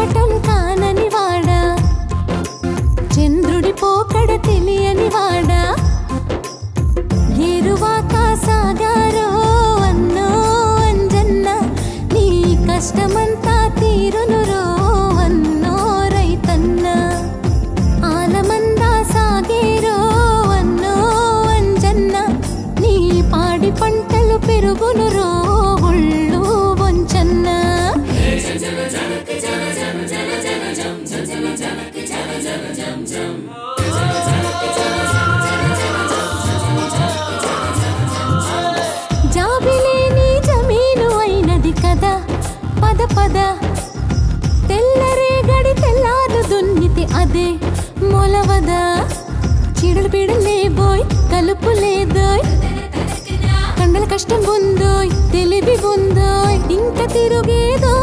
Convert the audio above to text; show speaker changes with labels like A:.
A: కపటం కానని వాడా చంద్రుడి పోకడ తెలియని వాడా ఏరువాక సాగారో అన్నో అంజన్న నీ కష్టమంతా తీరును రో అన్నో రైతన్న ఆలమందా సాగేరో అన్నో అంజన్న నీ పాడి పంటలు పెరుగును రో ఒళ్ళు వంచన్న జాబిలేని జమీను అయినది కదా పద పద తెల్లరేగడి తెల్లారు దున్నితి అదే మొలవదా చీడలు పీడలే బోయ్ కలుపు లేదోయ్ కండల కష్టం ఉందోయ్ తెలివి ఉందోయ్ ఇంక తిరుగేదో